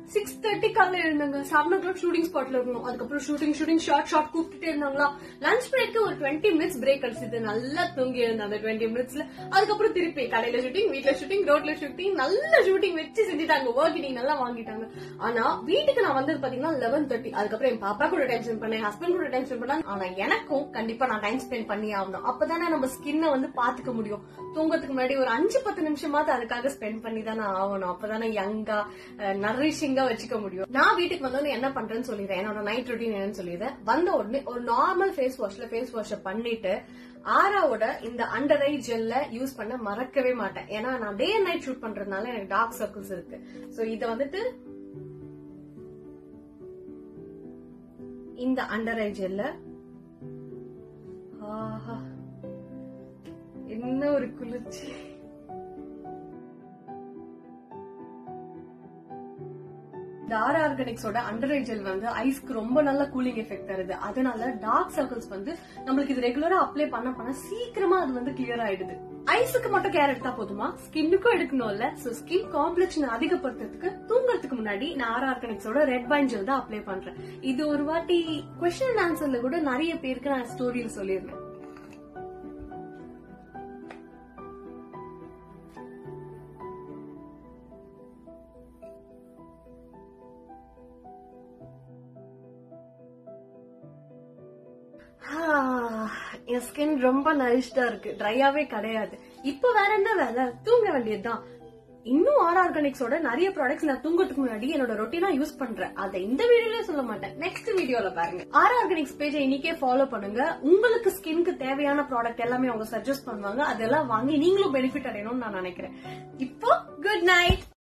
six thirty காலையில எழுந்தாங்க seven o'clock shooting ஸ்பாட்ல இருக்கணும் அதுக்கப்புறம் ஷூட்டிங் ஷூட்டிங் ஷார்ட் ஷார்ட் கூப்பிட்டுட்டே இருந்தாங்களா லஞ்ச் பிரேக்கு ஒரு டுவெண்ட்டி மினிட்ஸ் பிரேக் அடிச்சது நல்லா தூங்கி இருந்தேன் அந்த டுவெண்ட்டி மினிட்ஸ்ல அதுக்கப்புறம் திருப்பி கடையில ஷூட்டிங் வீட்ல ஷூட்டிங் ரோட்ல ஷூட்டிங் நல்ல ஷூட்டிங் வச்சு செஞ்சுட்டாங்க ஒர்க்கிங் நல்லா வாங்கிட்டாங்க ஆனா வீட்டுக்கு நான் வந்தது பாத்தீங்கன்னா லெவன் தேர்ட்டி அதுக்கப்புறம் என் பாப்பா கூட டைம் ஸ்பெண்ட் பண்ணேன் ஹஸ்பண்ட் கூட டைம் ஸ்பெண்ட் பண்ணேன் ஆனா எனக்கும் கண்டிப்பா நான் டைம் ஸ்பெண்ட் பண்ணி ஆகணும் அப்பதானே நம்ம ஸ்கின்னை வந்து பாத்துக்க முடியும் தூங்கறதுக்கு முன்னாடி ஒரு அஞ்சு பத்து நிமிஷமாவது அதுக்காக ஸ்பெண்ட் பண்ணி தானே ஆகணும் அப்பதானே யங்கா நரிஷிங்கா வச்சுக்க முடியும் நான் வீட்டுக்கு வந்தோடனே என்ன பண்றேன்னு சொல்லிடுறேன் என்னோட நைட் ரொட்டீன் என்னன்னு சொல்லிடுறேன் வந்த உடனே ஒரு நார்மல் ஃபேஸ் வாஷ்ல ஃபேஸ் வாஷ பண்ணிட்டு ஆராவோட இந்த அண்டர் ஐ ஜெல்ல யூஸ் பண்ண மறக்கவே மாட்டேன் ஏன்னா நான் டே அண்ட் நைட் ஷூட் பண்றதுனால எனக்கு டார்க் சர்க்கிள்ஸ் இருக்கு சோ இத வந்துட்டு இந்த அண்டர் ஐ ஜெல்ல ஆஹா என்ன ஒரு குளிர்ச்சி இந்த ஆர் ஆர்கானிக்ஸோட அண்டர் ஐ ஜெல் வந்து ஐஸ்க்கு ரொம்ப நல்ல கூலிங் எஃபெக்ட் தருது அதனால டார்க் சர்க்கிள்ஸ் வந்து நம்மளுக்கு இது ரெகுலரா அப்ளை பண்ண பண்ண சீக்கிரமா அது வந்து கிளியர் ஆயிடுது ஐஸுக்கு மட்டும் கேர் எடுத்தா போதுமா ஸ்கின்னுக்கும் எடுக்கணும்ல சோ ஸ்கின் காம்ப்ளெக்ஷன் அதிகப்படுத்துறதுக்கு தூங்குறதுக்கு முன்னாடி நான் ஆர் ஆர்கானிக்ஸோட ரெட் வைன் ஜெல் தான் அப்ளை பண்றேன் இது ஒரு வாட்டி கொஸ்டின் ஆன்சர்ல கூட நிறைய பேருக்கு நான் ஸ்டோரியில் சொல்லியிருந்தேன் ஆஹ், என் ஸ்கின் ரொம்ப நரிஷ்டா இருக்கு ட்ரையாவே கிடையாது இப்ப வேற என்ன வேலை தூங்க வேண்டியதுதான் இன்னும் ஆர் ஆர்கானிக்ஸோட நிறைய ப்ராடக்ட்ஸ் நான் தூங்கறதுக்கு முன்னாடி என்னோட ரொட்டீனா யூஸ் பண்றேன் அதை இந்த வீடியோல சொல்ல மாட்டேன் நெக்ஸ்ட் வீடியோல பாருங்க ஆர் ஆர்கானிக்ஸ் பேஜை இன்னைக்கே ஃபாலோ பண்ணுங்க உங்களுக்கு ஸ்கின்க்கு தேவையான ப்ராடக்ட் எல்லாமே அவங்க சஜஸ்ட் பண்ணுவாங்க அதெல்லாம் வாங்கி நீங்களும் பெனிஃபிட் அடையணும்னு நான் நினைக்கிறேன் இப்போ குட் நைட்